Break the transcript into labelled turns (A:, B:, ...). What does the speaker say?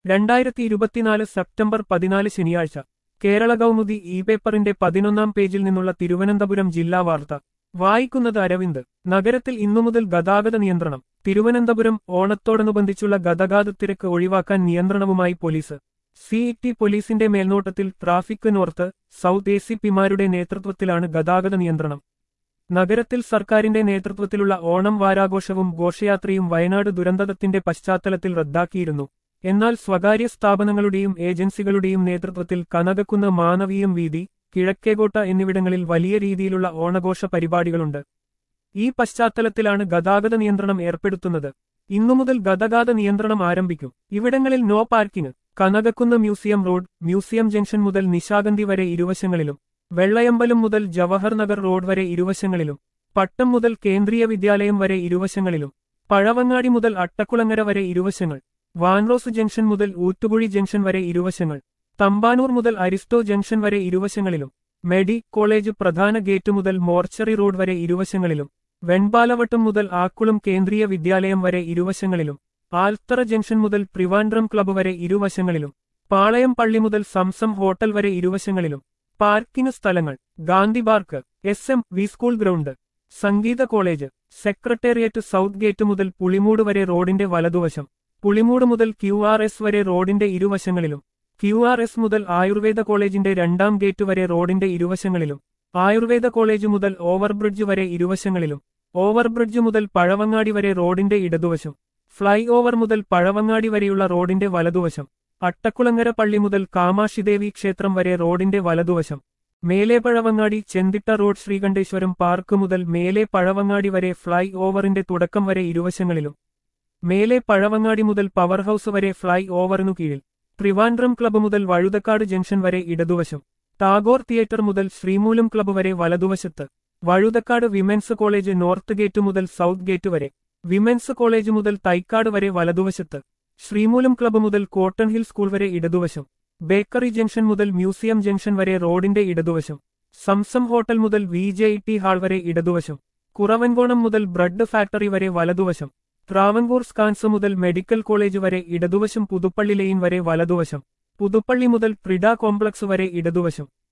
A: രണ്ടായിരത്തി ഇരുപത്തിനാല് സെപ്റ്റംബർ പതിനാല് ശനിയാഴ്ച കേരള കൗമുദി ഇ പേപ്പറിന്റെ പതിനൊന്നാം പേജിൽ നിന്നുള്ള തിരുവനന്തപുരം ജില്ലാ വാർത്ത വായിക്കുന്നത് അരവിന്ദ് നഗരത്തിൽ ഇന്നു മുതൽ ഗതാഗത നിയന്ത്രണം തിരുവനന്തപുരം ഓണത്തോടനുബന്ധിച്ചുള്ള ഗതാഗത തിരക്ക് ഒഴിവാക്കാൻ നിയന്ത്രണവുമായി പോലീസ് സിഇടി പോലീസിന്റെ മേൽനോട്ടത്തിൽ traffic north south A C പിമാരുടെ നേതൃത്വത്തിലാണ് ഗതാഗത നിയന്ത്രണം നഗരത്തിൽ സർക്കാരിന്റെ നേതൃത്വത്തിലുള്ള ഓണം വാരാഘോഷവും ഘോഷയാത്രയും വയനാട് ദുരന്തത്തിന്റെ പശ്ചാത്തലത്തിൽ റദ്ദാക്കിയിരുന്നു എന്നാൽ സ്വകാര്യ സ്ഥാപനങ്ങളുടെയും ഏജൻസികളുടെയും നേതൃത്വത്തിൽ കനകക്കുന്ന് മാനവീയം വീതി കിഴക്കേകോട്ട എന്നിവിടങ്ങളിൽ വലിയ രീതിയിലുള്ള ഓണഘോഷ പരിപാടികളുണ്ട് ഈ പശ്ചാത്തലത്തിലാണ് ഗതാഗത നിയന്ത്രണം ഏർപ്പെടുത്തുന്നത് ഇന്നു മുതൽ ഗതാഗത നിയന്ത്രണം ആരംഭിക്കും ഇവിടങ്ങളിൽ no parking Kanakakkunnu museum road museum junction മുതൽ നിശാഗന്ധി വരെ ഇരുവശങ്ങളിലും വെള്ളയമ്പലം മുതൽ ജവഹർ നഗർ റോഡ് വരെ ഇരുവശങ്ങളിലും പട്ടം മുതൽ കേന്ദ്രീയ വിദ്യാലയം വരെ ഇരുവശങ്ങളിലും പഴവങ്ങാടി മുതൽ അട്ടക്കുളങ്ങര വരെ ഇരുവശങ്ങൾ വാൻറോസ് ജംഗ്ഷൻ മുതൽ ഊത്തുകുഴി ജംഗ്ഷൻ വരെ ഇരുവശങ്ങൾ തമ്പാനൂർ മുതൽ അരിസ്റ്റോ ജംഗ്ഷൻ വരെ ഇരുവശങ്ങളിലും മെഡി കോളേജ് പ്രധാന ഗേറ്റ് മുതൽ മോർച്ചറി റോഡ് വരെ ഇരുവശങ്ങളിലും വെൺപാലവട്ടം മുതൽ ആക്കുളം കേന്ദ്രീയ വിദ്യാലയം വരെ ഇരുവശങ്ങളിലും ആൽത്തറ ജംഗ്ഷൻ മുതൽ ട്രിവാൻഡ്രം ക്ലബ്ബ് വരെ ഇരുവശങ്ങളിലും പാളയം പള്ളി മുതൽ സംസം ഹോട്ടൽ വരെ ഇരുവശങ്ങളിലും പാർക്കിംഗ് സ്ഥലങ്ങൾ Gandhi park S M V school ground Sangeetha college secretariat south gate മുതൽ പുളിമൂട് വരെ റോഡിന്റെ വലതുവശം പുളിമൂട് മുതൽ ക്യു ആർ എസ് വരെ റോഡിന്റെ ഇരുവശങ്ങളിലും ക്യു ആർ എസ് മുതൽ ആയുർവേദ കോളേജിന്റെ രണ്ടാം ഗേറ്റ് വരെ റോഡിന്റെ ഇരുവശങ്ങളിലും ആയുർവേദ കോളേജ് മുതൽ ഓവർബ്രിഡ്ജ് വരെ ഇരുവശങ്ങളിലും ഓവർബ്രിഡ്ജ് മുതൽ പഴവങ്ങാടി വരെ റോഡിന്റെ ഇടതുവശം ഫ്ലൈ ഓവർ മുതൽ പഴവങ്ങാടി വരെയുള്ള റോഡിന്റെ വലതുവശം അട്ടക്കുളങ്ങര പള്ളി മുതൽ കാമാക്ഷിദേവി ക്ഷേത്രം വരെ റോഡിന്റെ വലതുവശം മേലെ പഴവങ്ങാടി ചെന്തിട്ട റോഡ് ശ്രീകണ്ഠേശ്വരം പാർക്ക് മുതൽ മേലെ പഴവങ്ങാടി വരെ ഫ്ലൈ ഓവറിന്റെ തുടക്കം വരെ ഇരുവശങ്ങളിലും മേലെ പഴവങ്ങാടി മുതൽ പവർ ഹൌസ് വരെ ഫ്ലൈ ഓവറിനു കീഴിൽ ട്രിവാൻഡ്രം ക്ലബ്ബ് മുതൽ വഴുതക്കാട് ജംഗ്ഷൻ വരെ ഇടതുവശം ടാഗോർ തിയേറ്റർ മുതൽ ശ്രീമൂലം ക്ലബ്ബ് വരെ വലതുവശത്ത് Vazhuthacaud women's college north gate മുതൽ സൗത്ത് ഗേറ്റ് വരെ വിമൻസ് കോളേജ് മുതൽ തൈക്കാട് വരെ വലതുവശത്ത് ശ്രീമൂലം ക്ലബ്ബ് മുതൽ കോട്ടൺ ഹിൽ സ്കൂൾ വരെ ഇടതുവശം ബേക്കറി ജംഗ്ഷൻ മുതൽ മ്യൂസിയം ജംഗ്ഷൻ വരെ റോഡിന്റെ ഇടതുവശം സംസം ഹോട്ടൽ മുതൽ വി ജെ ടി ഹാൾ വരെ ഇടതുവശം കുറവൻകോണം മുതൽ ബ്രഡ് ഫാക്ടറി വരെ വലതുവശം ട്രാവൻകൂർ സ്കാൻസ് മുതൽ മെഡിക്കൽ കോളേജ് വരെ ഇടതുവശം പുതുപ്പള്ളി ലൈൻ വരെ വലതുവശം പുതുപ്പള്ളി മുതൽ പ്രിഡ കോംപ്ലക്സ് വരെ ഇടതുവശം